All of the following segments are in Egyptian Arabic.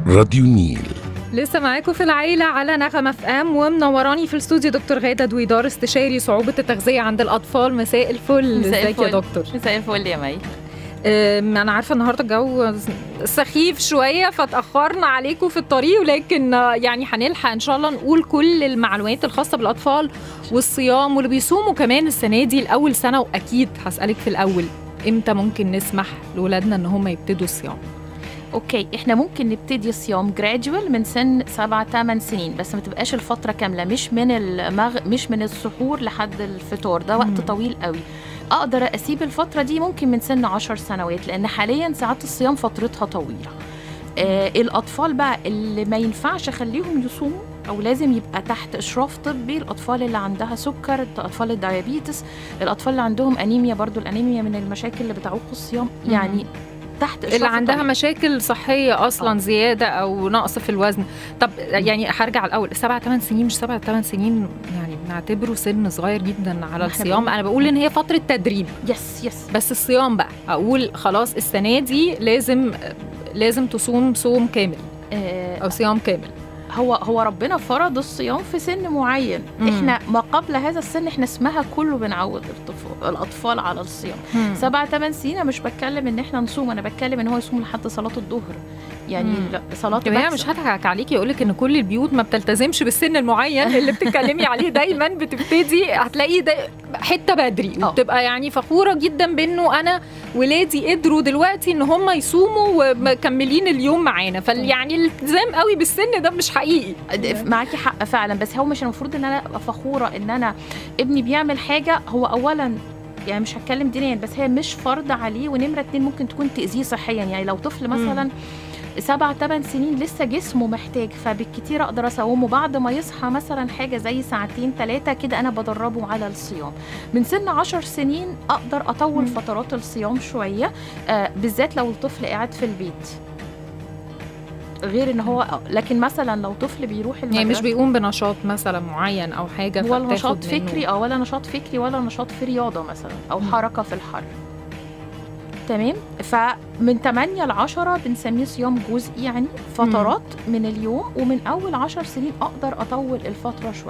راديو النيل لسه معاكم في العيلة على نغمة اف ام ومنوراني في الاستوديو دكتور غادة دويدار استشاري صعوبة التغذية عند الأطفال مساء الفل مساء ازيك يا الفل. دكتور مساء الفل يا مي أم، أنا عارفة النهاردة الجو سخيف شوية فتأخرنا عليكم في الطريق ولكن آه، يعني هنلحق إن شاء الله نقول كل المعلومات الخاصة بالأطفال والصيام واللي بيصوموا كمان السنة دي لأول سنة وأكيد هسألك في الأول إمتى ممكن نسمح لولادنا إن هم يبتدوا الصيام؟ اوكي احنا ممكن نبتدي صيام جراديوال من سن 7 8 سنين بس ما تبقاش الفتره كامله مش من المغ... مش من السحور لحد الفطار ده وقت مم. طويل قوي اقدر اسيب الفتره دي ممكن من سن 10 سنوات لان حاليا ساعات الصيام فترتها طويله آه الاطفال بقى اللي ما ينفعش اخليهم يصوموا او لازم يبقى تحت اشراف طبي الاطفال اللي عندها سكر اطفال الديابيتس الاطفال اللي عندهم انيميا برضو الانيميا من المشاكل اللي بتعوق الصيام مم. يعني تحت اشراف اللي عندها طبي. مشاكل صحيه اصلا آه. زياده او نقص في الوزن طب يعني هرجع الاول سبعة ثمان سنين مش سبعة ثمان سنين يعني بنعتبره سن صغير جدا على احنا الصيام بنقول- انا بقول ان هي فتره تدريب يس يس بس الصيام بقى اقول خلاص السنه دي لازم لازم تصوم صوم كامل آه او صيام كامل هو هو ربنا فرض الصيام في سن معين مم. احنا ما قبل هذا السن احنا اسمها كله بنعود الطفل الاطفال على الصيام سبعة ثمان سنين أنا مش بتكلم ان احنا نصوم انا بتكلم ان هو يصوم لحد صلاه الظهر يعني مم. لا صلاه كمان بكسة. مش هضحك عليكي اقول لك ان كل البيوت ما بتلتزمش بالسن المعين اللي بتتكلمي عليه دايما بتبتدي هتلاقي ده حته بدري آه. وبتبقى يعني فخوره جدا بانه انا ولادي قدروا دلوقتي ان هم يصوموا ومكملين اليوم معانا فيعني الالتزام قوي بالسن ده مش حقيقي معاكي حق فعلا بس هو مش المفروض ان انا ابقى فخوره ان انا ابني بيعمل حاجه هو اولا يعني مش هتكلم دينيا بس هي مش فرض عليه ونمره اتنين ممكن تكون تاذيه صحيا يعني لو طفل مثلا سبع ثمان سنين لسه جسمه محتاج فبالكتير اقدر اسومه بعد ما يصحى مثلا حاجه زي ساعتين ثلاثه كده انا بدربه على الصيام من سن عشر سنين اقدر اطول مم. فترات الصيام شويه آه بالذات لو الطفل قاعد في البيت غير ان هو لكن مثلا لو طفل بيروح المدرسه يعني مش بيقوم بنشاط مثلا معين او حاجه ولا فبتاخد نشاط منه. فكري او ولا نشاط فكري ولا نشاط في رياضه مثلا او مم. حركه في الحر تمام فمن 8 ل 10 بنسميه صيام جزئي يعني فترات من اليوم ومن اول 10 سنين اقدر اطول الفتره شويه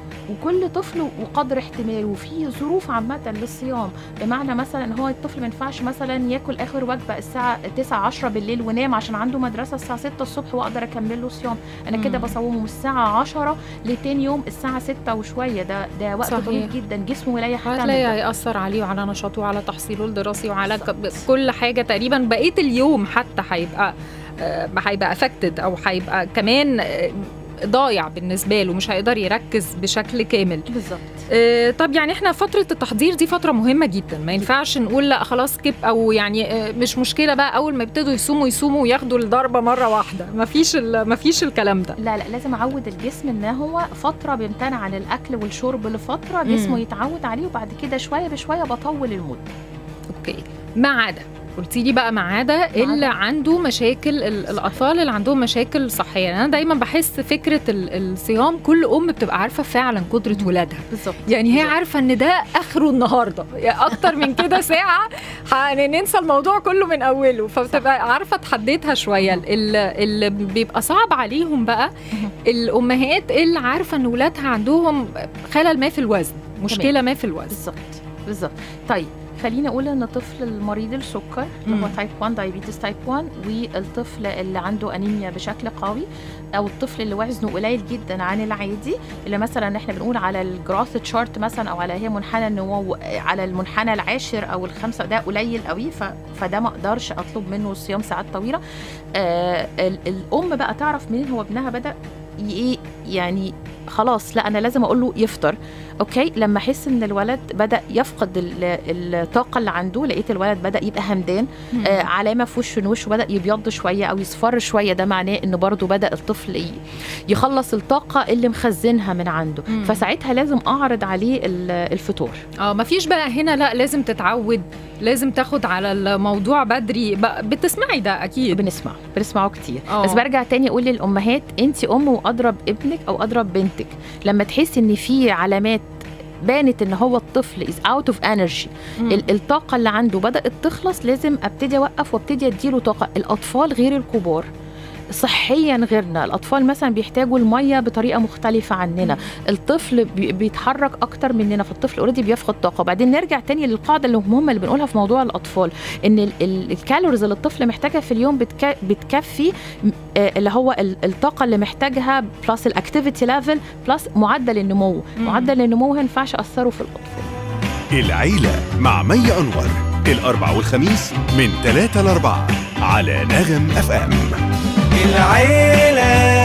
وكل طفل وقدر احتماله وفي ظروف عامة للصيام بمعنى مثلا ان هو الطفل ما ينفعش مثلا ياكل اخر وجبة الساعة 9 10 بالليل ونام عشان عنده مدرسة الساعة 6 الصبح واقدر اكمل له صيام انا كده مم. بصومه من الساعة 10 لتاني يوم الساعة 6 وشوية ده ده وقت صحيح. طويل جدا جسمه لا يحتمل هتلاقي ده. هيأثر عليه وعلى نشاطه وعلى تحصيله الدراسي وعلى ك- بالظبط. كل حاجة تقريبا بقية اليوم حتى هيبقى آه، هيبقى افكتد او هيبقى كمان آه، ضايع بالنسبة له مش هيقدر يركز بشكل كامل بالظبط آه، طب يعني احنا فترة التحضير دي فترة مهمة جدا ما ينفعش نقول لا خلاص سكيب او يعني آه، مش مشكلة بقى اول ما يبتدوا يصوموا يصوموا وياخدوا الضربة مرة واحدة مفيش ال- مفيش الكلام ده لا لا لازم اعود الجسم ان هو فتره بيمتنع عن الاكل والشرب لفتره مم. جسمه يتعود عليه وبعد كده شويه بشويه بطول المده اوكي ما عدا قلتي لي بقى ما عدا اللي عنده مشاكل ال- الاطفال اللي عندهم مشاكل صحيه يعني انا دايما بحس فكره ال- الصيام كل ام بتبقى عارفه فعلا قدره ولادها بالظبط يعني هي بالظبط. عارفه ان ده اخره النهارده يعني اكتر من كده ساعه هننسى الموضوع كله من اوله فبتبقى عارفه تحديتها شويه ال- اللي بيبقى صعب عليهم بقى مهم. الامهات اللي عارفه ان ولادها عندهم خلل ما في الوزن مشكله ما في الوزن بالظبط بالظبط طيب خليني اقول ان الطفل المريض السكر اللي هو مم. تايب 1 دايابيتس تايب 1 والطفل اللي عنده انيميا بشكل قوي او الطفل اللي وزنه قليل جدا عن العادي اللي مثلا احنا بنقول على الجراث تشارت مثلا او على هي منحنى النمو على المنحنى العاشر او الخمسه ده قليل قوي ف... فده ما اقدرش اطلب منه صيام ساعات طويله آه ال... الام بقى تعرف منين هو ابنها بدا ي- ايه يعني خلاص لا انا لازم اقول له يفطر اوكي لما احس ان الولد بدا يفقد ال- الطاقه اللي عنده لقيت الولد بدا يبقى همدان آه علامه في وشه ان وشه بدا يبيض شويه او يصفر شويه ده معناه ان برضو بدا الطفل ي- يخلص الطاقه اللي مخزنها من عنده مم. فساعتها لازم اعرض عليه ال- الفطور اه مفيش بقى هنا لا لازم تتعود لازم تاخد على الموضوع بدري بقى- بتسمعي ده اكيد بنسمع بنسمعه كتير آه. بس برجع تاني اقول للامهات انت ام واضرب ابنك او اضرب بنتك لما تحسي ان في علامات بانت ان هو الطفل از اوت اوف انرجي مم. الطاقه اللي عنده بدات تخلص لازم ابتدي اوقف وابتدي اديله طاقه الاطفال غير الكبار صحيا غيرنا الاطفال مثلا بيحتاجوا الميه بطريقه مختلفه عننا الطفل بي- بيتحرك اكتر مننا فالطفل اوريدي بيفقد طاقه وبعدين نرجع تاني للقاعده اللي مهمه اللي بنقولها في موضوع الاطفال ان ال- ال- الكالوريز اللي الطفل محتاجها في اليوم بتك... بتكفي م- آه، اللي هو ال- الطاقه اللي محتاجها بلس الاكتيفيتي ليفل بلس معدل النمو مم. معدل النمو ما ينفعش اثره في الاطفال العيلة مع مي أنور الأربع والخميس من 3 ل 4 على نغم أف أم العيلة